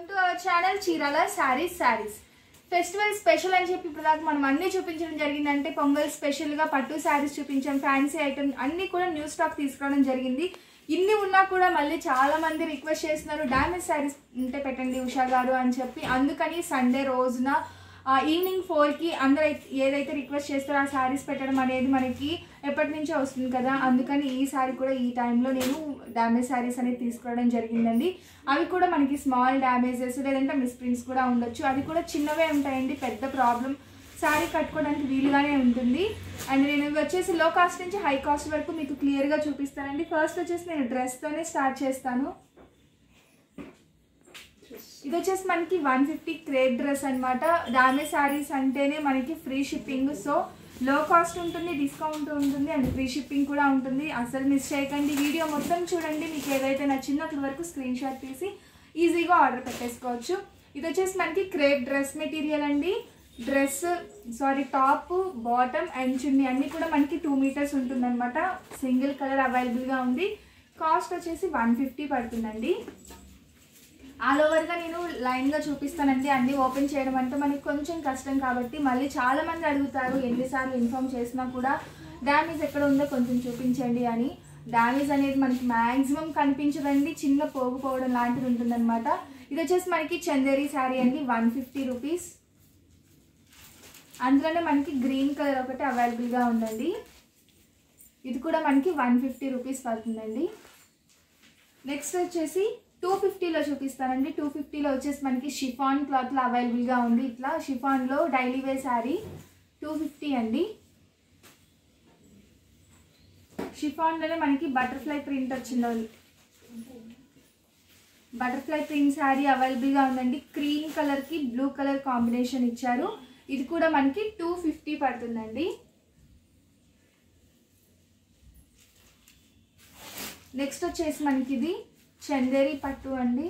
hour channel Chirala saris saris festival special అని చెప్పి ఇప్పుడు దాకా మనం అన్ని చూపించడం జరిగిందంటే పొంగల్ స్పెషల్ గా పట్టు శారీస్ చూపించాం ఫ్యాన్సీ ఐటమ్ అన్ని కూడా న్యూ స్టాక్ తీసుకురావడం జరిగింది ఇన్ని ఉన్నా కూడా మళ్ళీ చాలా మంది రిక్వెస్ట్ చేస్తున్నారు డ్యామేజ్ శారీస్ ఉంటే పెట్టండి ఉషా గారు అని చెప్పి అందుకని సండే రోజున ఆ, ఈవినింగ్ ఫోర్కి అందరూ అయితే- ఏదైతే రిక్వెస్ట్ చేస్తారో ఆ శారీస్ పెట్టడం అనేది మనకి ఎప్పటి నుంచో వస్తుంది కదా అందుకని ఈ శారీ కూడా ఈ టైంలో నేను డ్యామేజ్ శారీస్ అనేది తీసుకురావడం జరిగిందండి అవి కూడా మనకి స్మాల్ డ్యామేజెస్ లేదంటే మిస్ప్రింట్స్ కూడా ఉండొచ్చు అవి కూడా చిన్నవే ఉంటాయండి పెద్ద ప్రాబ్లం శారీ కట్టుకోవడానికి వీలుగానే ఉంటుంది అండ్ నేను ఇవి వచ్చేసి లో కాస్ట్ నుంచి హై కాస్ట్ వరకు మీకు క్లియర్గా చూపిస్తానండి ఫస్ట్ వచ్చేసి నేను డ్రెస్తోనే స్టార్ట్ చేస్తాను ఇది వచ్చేసి మనకి వన్ ఫిఫ్టీ క్రేప్ డ్రెస్ అనమాట డామేజ్ శారీస్ అంటేనే మనకి free shipping so low cost ఉంటుంది డిస్కౌంట్ ఉంటుంది అండ్ ఫ్రీ షిప్పింగ్ కూడా ఉంటుంది అసలు మిస్ చేయకండి వీడియో మొత్తం చూడండి మీకు ఏదైతే నచ్చిందో అక్కడ వరకు స్క్రీన్ షాట్ తీసి ఈజీగా ఆర్డర్ పెట్టేసుకోవచ్చు ఇది వచ్చేసి మనకి క్రేప్ డ్రెస్ మెటీరియల్ అండి dress sorry top bottom and chunni అన్నీ కూడా మనకి టూ మీటర్స్ ఉంటుందన్నమాట సింగిల్ కలర్ అవైలబుల్గా ఉంది కాస్ట్ వచ్చేసి వన్ ఫిఫ్టీ పడుతుందండి ఆల్ ఓవర్గా నేను లైన్గా చూపిస్తానండి అన్నీ ఓపెన్ చేయడం అంటే మనకి కొంచెం కష్టం కాబట్టి మళ్ళీ చాలా మంది అడుగుతారు ఎన్నిసార్లు ఇన్ఫామ్ చేసినా కూడా డ్యామేజ్ ఎక్కడ ఉందో కొంచెం చూపించండి అని డ్యామేజ్ అనేది మనకి మ్యాక్సిమం కనిపించదండి చిన్న పోగుపోవడం లాంటిది ఉంటుందన్నమాట ఇది వచ్చేసి మనకి చందేరి శారీ అండి వన్ ఫిఫ్టీ రూపీస్ అందులోనే మనకి గ్రీన్ కలర్ ఒకటి అవైలబుల్గా ఉందండి ఇది కూడా మనకి వన్ ఫిఫ్టీ రూపీస్ పడుతుందండి నెక్స్ట్ వచ్చేసి టూ ఫిఫ్టీలో చూపిస్తానండి టూ ఫిఫ్టీలో వచ్చేసి మనకి షిఫాన్ క్లాత్లో అవైలబుల్గా ఉంది ఇట్లా షిఫాన్లో daily wear sari two fifty అండి షిఫాన్లోనే మనకి బటర్ఫ్లై ప్రింట్ వచ్చింది బటర్ఫ్లై ప్రింట్ శారీ అవైలబుల్గా ఉందండి క్రీమ్ కలర్కి బ్లూ కలర్ కాంబినేషన్ ఇచ్చారు ఇది కూడా మనకి టూ ఫిఫ్టీ పడుతుందండి నెక్స్ట్ వచ్చేసి మనకి ఇది చందేరి పట్టు అండి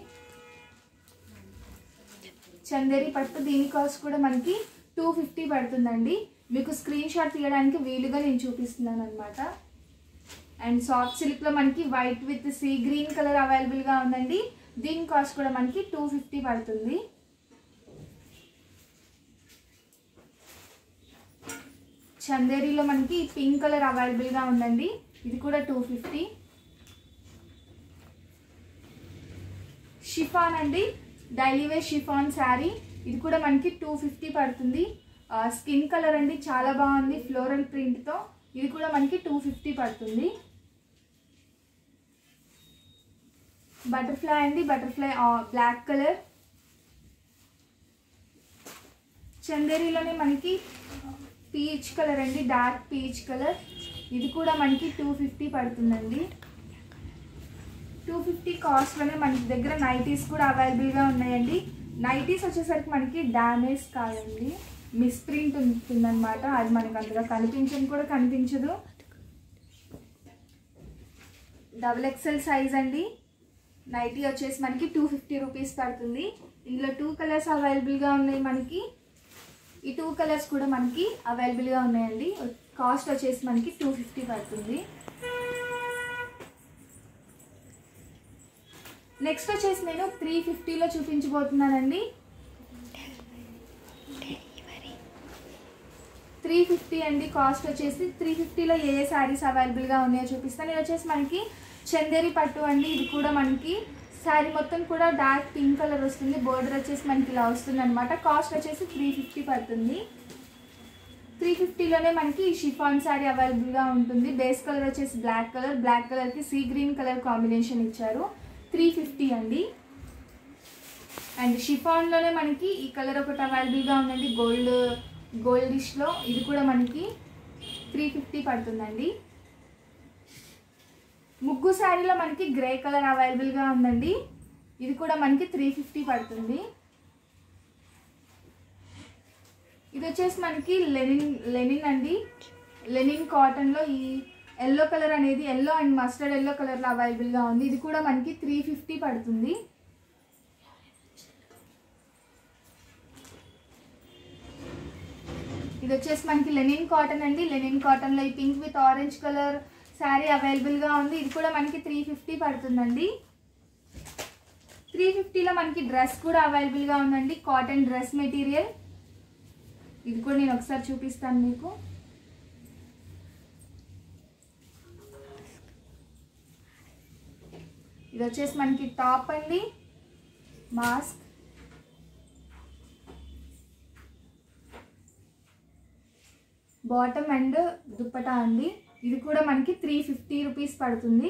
చందేరి పట్టు దీని కాస్ట్ కూడా మనకి టూ ఫిఫ్టీ పడుతుందండి మీకు స్క్రీన్ షాట్ తీయడానికి వీలుగా నేను చూపిస్తున్నాను అనమాట అండ్ సాఫ్ట్ సిల్క్లో మనకి white with sea green colour అవైలబుల్గా ఉందండి దీని కాస్ట్ కూడా మనకి టూ ఫిఫ్టీ పడుతుంది చందేరిలో మనకి పింక్ కలర్ అవైలబుల్గా ఉందండి ఇది కూడా టూ ఫిఫ్టీ షిఫాన్ అండి డైలీ వేర్ షిఫాన్ శారీ ఇది కూడా మనకి టూ ఫిఫ్టీ పడుతుంది ఆ, స్కిన్ కలర్ అండి చాలా బాగుంది ఫ్లోరల్ ప్రింట్తో ఇది కూడా మనకి టూ ఫిఫ్టీ పడుతుంది బటర్ఫ్లై అండి బటర్ఫ్లై ఆ, బ్లాక్ కలర్ చందేరిలోనే మనకి పీచ్ కలర్ అండి డార్క్ పీచ్ కలర్ ఇది కూడా మనకి టూ ఫిఫ్టీ పడుతుందండి టూ ఫిఫ్టీ కాస్ట్లోనే మనకి దగ్గర నైటీస్ కూడా అవైలబుల్గా ఉన్నాయండి నైటీస్ వచ్చేసరికి మనకి డ్యామేజ్ కాదండి మిస్ప్రింట్ ఉంటుందన్నమాట అది మనకి అంతగా కనిపించని కూడా కనిపించదు డబుల్ ఎక్సెల్ సైజ్ అండి నైటీ వచ్చేసి మనకి టూ ఫిఫ్టీ రూపీస్ పడుతుంది ఇందులో టూ కలర్స్ అవైలబుల్గా ఉన్నాయి మనకి ఈ టూ కలర్స్ కూడా మనకి అవైలబుల్గా ఉన్నాయండి కాస్ట్ వచ్చేసి మనకి టూ ఫిఫ్టీ పడుతుంది నెక్స్ట్ వచ్చేసి నేను త్రీ ఫిఫ్టీలో చూపించబోతున్నానండి త్రీ ఫిఫ్టీ అండి కాస్ట్ వచ్చేసి త్రీ ఫిఫ్టీలో ఏ ఏ శారీస్ అవైలబుల్గా ఉన్నాయో చూపిస్తాను ఇది వచ్చేసి మనకి చందేరి పట్టు అండి ఇది కూడా మనకి శారీ మొత్తం కూడా డార్క్ పింక్ కలర్ వస్తుంది బోర్డర్ వచ్చేసి మనకి ఇలా వస్తుంది అనమాట కాస్ట్ వచ్చేసి త్రీ ఫిఫ్టీ పడుతుంది త్రీ ఫిఫ్టీలోనే మనకి షిఫాన్ శారీ అవైలబుల్గా ఉంటుంది బేస్ కలర్ వచ్చేసి బ్లాక్ కలర్ బ్లాక్ కలర్కి సీ గ్రీన్ కలర్ కాంబినేషన్ ఇచ్చారు త్రీ ఫిఫ్టీ అండి అండ్ షిఫాన్లోనే మనకి ఈ కలర్ ఒకటి అవైలబుల్గా ఉందండి గోల్డ్ గోల్డిష్లో ఇది కూడా మనకి త్రీ ఫిఫ్టీ పడుతుందండి ముగ్గు శారీలో మనకి గ్రే కలర్ అవైలబుల్గా ఉందండి ఇది కూడా మనకి త్రీ ఫిఫ్టీ పడుతుంది ఇది వచ్చేసి మనకి లెనిన్ లెనిన్ అండి లెనిన్ కాటన్లో ఈ ఎల్లో కలర్ అనేది ఎల్లో అండ్ మస్టర్డ్ ఎల్లో కలర్లో అవైలబుల్గా ఉంది ఇది కూడా మనకి త్రీ ఫిఫ్టీ పడుతుంది ఇది వచ్చేసి మనకి లెనిన్ కాటన్ అండి లెనిన్ కాటన్లో ఈ pink with orange colour sari అవైలబుల్గా ఉంది ఇది కూడా మనకి త్రీ ఫిఫ్టీ పడుతుందండి త్రీ ఫిఫ్టీలో మనకి డ్రెస్ కూడా అవైలబుల్గా ఉందండి కాటన్ డ్రెస్ మెటీరియల్ ఇది కూడా నేను ఒకసారి చూపిస్తాను మీకు ఇది వచ్చేసి మనకి టాప్ అండి మాస్క్ బాటమ్ అండ్ దుప్పటా అండి ఇది కూడా మనకి త్రీ ఫిఫ్టీ రూపీస్ పడుతుంది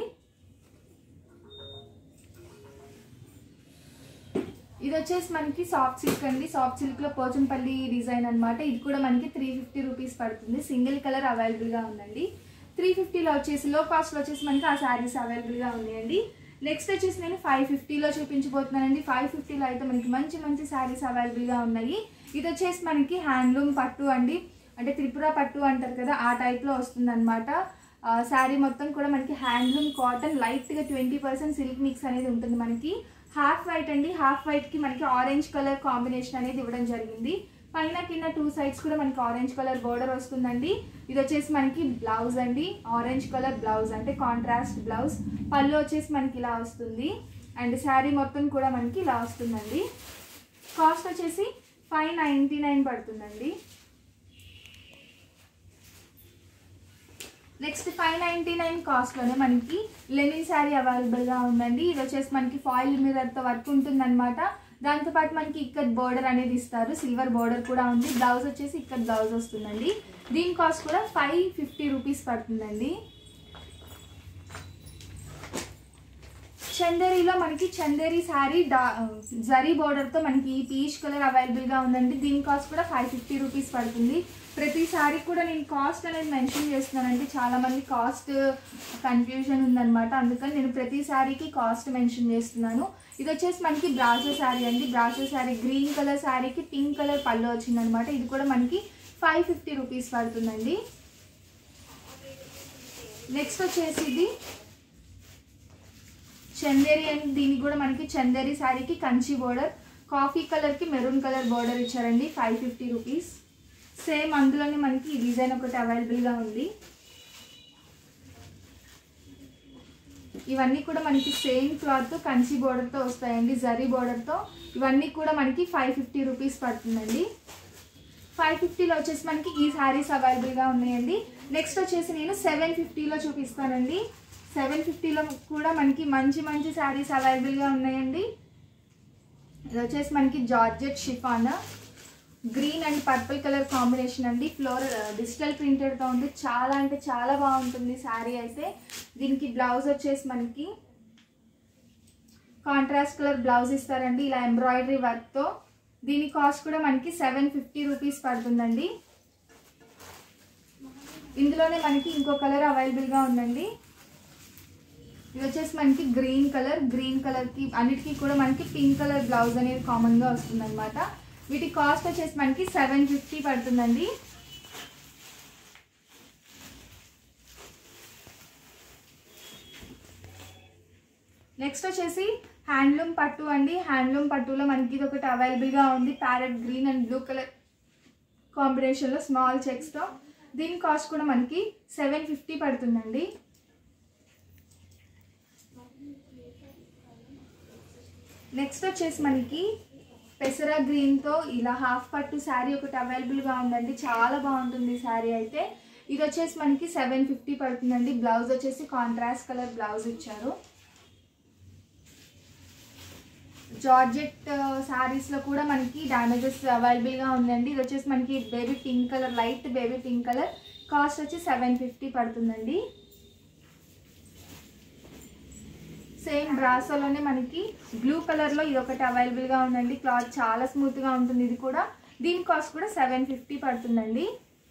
ఇది వచ్చేసి మనకి సాఫ్ట్ సిల్క్ అండి సాఫ్ట్ సిల్క్లో పోచంపల్లి డిజైన్ అన్నమాట ఇది కూడా మనకి త్రీ ఫిఫ్టీ రూపీస్ పడుతుంది సింగిల్ కలర్ అవైలబుల్గా ఉందండి త్రీ ఫిఫ్టీలో వచ్చేసి లో కాస్ట్లో వచ్చేసి మనకి ఆ శారీస్ అవైలబుల్గా ఉన్నాయండి నెక్స్ట్ వచ్చేసి నేను ఫైవ్ ఫిఫ్టీలో చూపించబోతున్నానండి ఫైవ్ ఫిఫ్టీలో అయితే మనకి మంచి మంచి శారీస్ అవైలబుల్గా ఉన్నాయి ఇది వచ్చేసి మనకి హ్యాండ్లూమ్ పట్టు అండి అంటే త్రిపుర పట్టు అంటారు కదా ఆ టైప్లో వస్తుంది అనమాట శారీ మొత్తం కూడా మనకి హ్యాండ్లూమ్ కాటన్ లైట్గా ట్వంటీ పర్సెంట్ సిల్క్ మిక్స్ అనేది ఉంటుంది మనకి హాఫ్ వైట్ అండి హాఫ్ వైట్కి మనకి ఆరెంజ్ కలర్ కాంబినేషన్ అనేది ఇవ్వడం జరిగింది పైన కింద టూ సైడ్స్ కూడా మనకి ఆరెంజ్ కలర్ బోర్డర్ వస్తుందండి ఇది వచ్చేసి మనకి బ్లౌజ్ అండి ఆరెంజ్ కలర్ బ్లౌజ్ అంటే కాంట్రాస్ట్ బ్లౌజ్ పళ్ళు వచ్చేసి మనకి ఇలా వస్తుంది అండ్ శారీ మొత్తం కూడా మనకి ఇలా వస్తుందండి కాస్ట్ వచ్చేసి ఫైవ్ నైంటీ నైన్ పడుతుందండి నెక్స్ట్ ఫైవ్ నైంటీ నైన్ కాస్ట్లోనే మనకి లెనిన్ శారీ అవైలబుల్గా ఉందండి ఇది వచ్చేసి మనకి ఫాయిల్ మిరర్తో వర్క్ ఉంటుందన్నమాట దాంతోపాటు మనకి ఇక్కడ బోర్డర్ అనేది ఇస్తారు సిల్వర్ బోర్డర్ కూడా ఉంది బ్లౌజ్ వచ్చేసి ఇక్కడ బ్లౌజ్ వస్తుందండి దీని కాస్ట్ కూడా ఫైవ్ ఫిఫ్టీ రూపీస్ పడుతుందండి చందేరీలో మనకి చందేరి శారీ డా జరీ బోర్డర్తో మనకి ఈ పీచ్ కలర్ అవైలబుల్గా ఉందండి దీని కాస్ట్ కూడా ఫైవ్ ఫిఫ్టీ రూపీస్ పడుతుంది ప్రతి శారీ కూడా నేను కాస్ట్ అనేది మెన్షన్ చేస్తున్నానండి చాలామంది కాస్ట్ కన్ఫ్యూజన్ ఉందన్నమాట అందుకని నేను ప్రతి శారీకి కాస్ట్ మెన్షన్ చేస్తున్నాను ఇది వచ్చేసి మనకి బ్రాసో శారీ అండి బ్రాసో శారీ గ్రీన్ కలర్ శారీకి పింక్ కలర్ పళ్ళు వచ్చిందనమాట ఇది కూడా మనకి ఫైవ్ ఫిఫ్టీ రూపీస్ పడుతుందండి నెక్స్ట్ వచ్చేసి ఇది చందేరి అండ్ దీనికి కూడా మనకి చందేరి శారీకి కంచి బోర్డర్ కాఫీ కలర్కి మెరూన్ కలర్ బోర్డర్ ఇచ్చారండి ఫైవ్ ఫిఫ్టీ రూపీస్ సేమ్ అందులోనే మనకి ఈ డిజైన్ ఒకటి అవైలబుల్గా ఉంది ఇవన్నీ కూడా మనకి సేమ్ క్లాత్ కంచి బోర్డర్తో వస్తాయండి జరీ బోర్డర్తో ఇవన్నీ కూడా మనకి ఫైవ్ ఫిఫ్టీ రూపీస్ పడుతుందండి ఫైవ్ ఫిఫ్టీలో వచ్చేసి మనకి ఈ శారీస్ అవైలబుల్గా ఉన్నాయండి నెక్స్ట్ వచ్చేసి నేను సెవెన్ ఫిఫ్టీలో చూపిస్తానండి సెవెన్ ఫిఫ్టీలో కూడా మనకి మంచి మంచి శారీస్ అవైలబుల్గా ఉన్నాయండి ఇది వచ్చేసి మనకి georgette chiffon green and purple colour combination అండి ఫ్లోర్ డిజిటల్ ప్రింటెడ్తో ఉంది చాలా అంటే చాలా బాగుంటుంది శారీ అయితే దీనికి బ్లౌజ్ వచ్చేసి మనకి కాంట్రాస్ట్ కలర్ బ్లౌజ్ ఇస్తారండి ఇలా ఎంబ్రాయిడరీ వర్క్తో దీని కాస్ట్ కూడా మనకి సెవెన్ ఫిఫ్టీ రూపీస్ పడుతుందండి ఇందులోనే మనకి ఇంకో కలర్ అవైలబుల్గా ఉందండి ఇది వచ్చేసి మనకి గ్రీన్ కలర్ గ్రీన్ కలర్కి అన్నిటికీ కూడా మనకి పింక్ కలర్ బ్లౌజ్ అనేది కామన్గా వస్తుంది అనమాట వీటి కాస్ట్ వచ్చేసి మనకి సెవెన్ ఫిఫ్టీ పడుతుందండి నెక్స్ట్ వచ్చేసి హ్యాండ్లూమ్ పట్టు అండి హ్యాండ్లూమ్ పట్టులో మనకి ఇది ఒకటి అవైలబుల్గా ఉంది parrot green and blue colour కాంబినేషన్లో స్మాల్ చెక్స్తో దీని కాస్ట్ కూడా మనకి సెవెన్ ఫిఫ్టీ పడుతుందండి నెక్స్ట్ వచ్చేసి మనకి పెసరా గ్రీన్తో ఇలా హాఫ్ పట్టు శారీ ఒకటి అవైలబుల్గా ఉందండి చాలా బాగుంటుంది శారీ అయితే ఇది వచ్చేసి మనకి సెవెన్ ఫిఫ్టీ పడుతుందండి బ్లౌజ్ వచ్చేసి కాంట్రాస్ట్ కలర్ బ్లౌజ్ ఇచ్చారు జార్జెట్ శారీస్లో కూడా మనకి డ్యామేజెస్ అవైలబుల్గా ఉందండి ఇది వచ్చేసి మనకి baby pink colour light baby pink colour cost వచ్చి సెవెన్ ఫిఫ్టీ పడుతుందండి సేమ్ బ్రాసోలోనే మనకి బ్లూ కలర్లో ఇది ఒకటి అవైలబుల్గా ఉందండి క్లాత్ చాలా స్మూత్గా ఉంటుంది ఇది కూడా దీని కాస్ట్ కూడా సెవెన్ ఫిఫ్టీ పడుతుందండి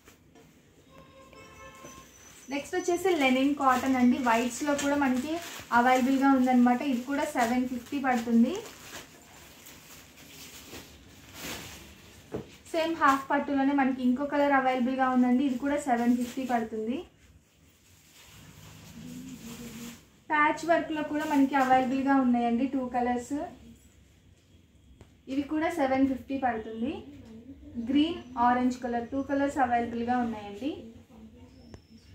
నెక్స్ట్ వచ్చేసి లెనిన్ కాటన్ అండి వైట్స్లో కూడా మనకి అవైలబుల్గా ఉందన్నమాట ఇది కూడా సెవెన్ ఫిఫ్టీ పడుతుంది సేమ్ హాఫ్ పట్టులోనే మనకి ఇంకో కలర్ అవైలబుల్గా ఉందండి ఇది కూడా సెవెన్ ఫిఫ్టీ పడుతుంది ప్యాచ్ వర్క్లో కూడా మనకి అవైలబుల్గా ఉన్నాయండి టూ కలర్స్ ఇవి కూడా సెవెన్ ఫిఫ్టీ పడుతుంది green orange colour two colours అవైలబుల్గా ఉన్నాయండి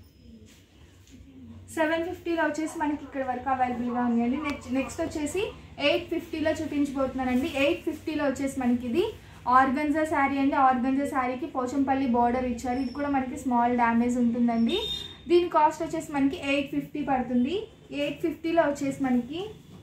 సెవెన్ ఫిఫ్టీలో వచ్చేసి మనకి ఇక్కడ వరకు అవైలబుల్గా ఉన్నాయండి నెక్స్ట్ నెక్స్ట్ వచ్చేసి ఎయిట్ ఫిఫ్టీలో చూపించబోతున్నానండి ఎయిట్ ఫిఫ్టీలో వచ్చేసి మనకి ఇది ఆర్గంజా శారీ అండి ఆర్గంజా శారీకి పోచంపల్లి బార్డర్ ఇచ్చారు ఇది కూడా మనకి స్మాల్ డ్యామేజ్ ఉంటుందండి దీని కాస్ట్ వచ్చేసి మనకి ఎయిట్ ఫిఫ్టీ పడుతుంది ఎయిట్ ఫిఫ్టీలో వచ్చేసి మనకి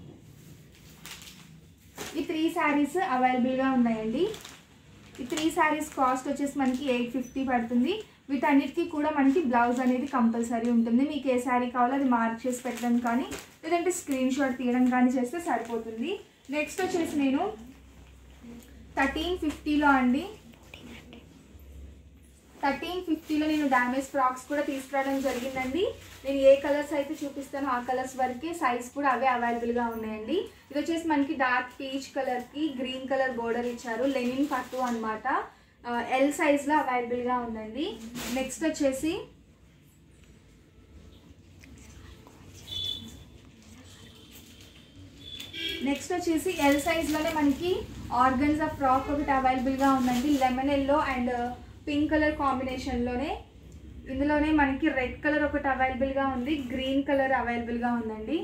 ఈ త్రీ శారీస్ అవైలబుల్గా ఉన్నాయండి ఈ త్రీ శారీస్ కాస్ట్ వచ్చేసి మనకి ఎయిట్ ఫిఫ్టీ పడుతుంది వీటన్నిటికీ కూడా మనకి బ్లౌజ్ అనేది కంపల్సరీ ఉంటుంది మీకు ఏ శారీ కావాలో అది మార్క్ చేసి పెట్టడం కానీ లేదంటే స్క్రీన్ షాట్ తీయడం కానీ చేస్తే సరిపోతుంది నెక్స్ట్ వచ్చేసి నేను థర్టీన్ ఫిఫ్టీలో అండి థర్టీన్ ఫిఫ్టీలో నేను డ్యామేజ్ ఫ్రాక్స్ కూడా తీసుకురావడం జరిగిందండి నేను ఏ కలర్స్ అయితే చూపిస్తానో ఆ కలర్స్ వరకే సైజ్ కూడా అవే అవైలబుల్గా ఉన్నాయండి ఇది వచ్చేసి మనకి డార్క్ పీచ్ కలర్కి గ్రీన్ కలర్ బోర్డర్ ఇచ్చారు లెనిన్ పట్టు అనమాట ఎల్ సైజ్లో అవైలబుల్గా ఉందండి నెక్స్ట్ వచ్చేసి నెక్స్ట్ వచ్చేసి ఎల్ సైజ్లోనే మనకి ఆర్గన్జా ఫ్రాక్ ఒకటి అవైలబుల్గా ఉందండి lemon yellow and pink colour కాంబినేషన్లోనే ఇందులోనే మనకి రెడ్ కలర్ ఒకటి అవైలబుల్గా ఉంది గ్రీన్ కలర్ అవైలబుల్గా ఉందండి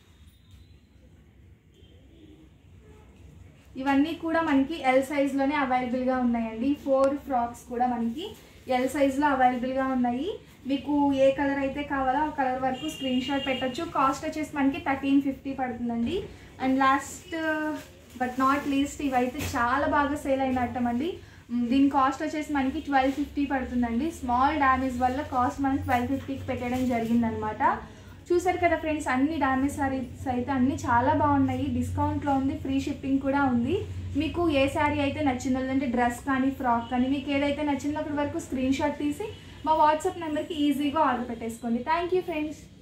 ఇవన్నీ కూడా మనకి ఎల్ సైజ్లోనే అవైలబుల్గా ఉన్నాయండి ఫోర్ ఫ్రాక్స్ కూడా మనకి ఎల్ సైజ్లో అవైలబుల్గా ఉన్నాయి మీకు ఏ కలర్ అయితే కావాలో ఆ కలర్ వరకు స్క్రీన్ షాట్ పెట్టొచ్చు కాస్ట్ వచ్చేసి మనకి థర్టీన్ ఫిఫ్టీ పడుతుందండి and last but not least ఇవైతే చాలా బాగా సేల్ అయిన ఐటమ్ అండి మ్, దీని కాస్ట్ వచ్చేసి మనకి ట్వెల్వ్ ఫిఫ్టీ పడుతుందండి స్మాల్ డ్యామేజ్ వల్ల కాస్ట్ మనకి ట్వెల్వ్ ఫిఫ్టీకి పెట్టడం జరిగిందనమాట చూసారు కదా ఫ్రెండ్స్ అన్ని డ్యామేజ్ సారీస్ అయితే అన్ని చాలా బాగున్నాయి డిస్కౌంట్లో ఉంది ఫ్రీ షిప్పింగ్ కూడా ఉంది మీకు ఏ శారీ అయితే నచ్చిందో లేదంటే డ్రెస్ కానీ ఫ్రాక్ కానీ మీకు ఏదైతే నచ్చిందో అక్కడి వరకు స్క్రీన్ షాట్ తీసి మా వాట్సాప్ నెంబర్కి ఈజీగా ఆర్డర్ పెట్టేసుకోండి థ్యాంక్ యూ ఫ్రెండ్స్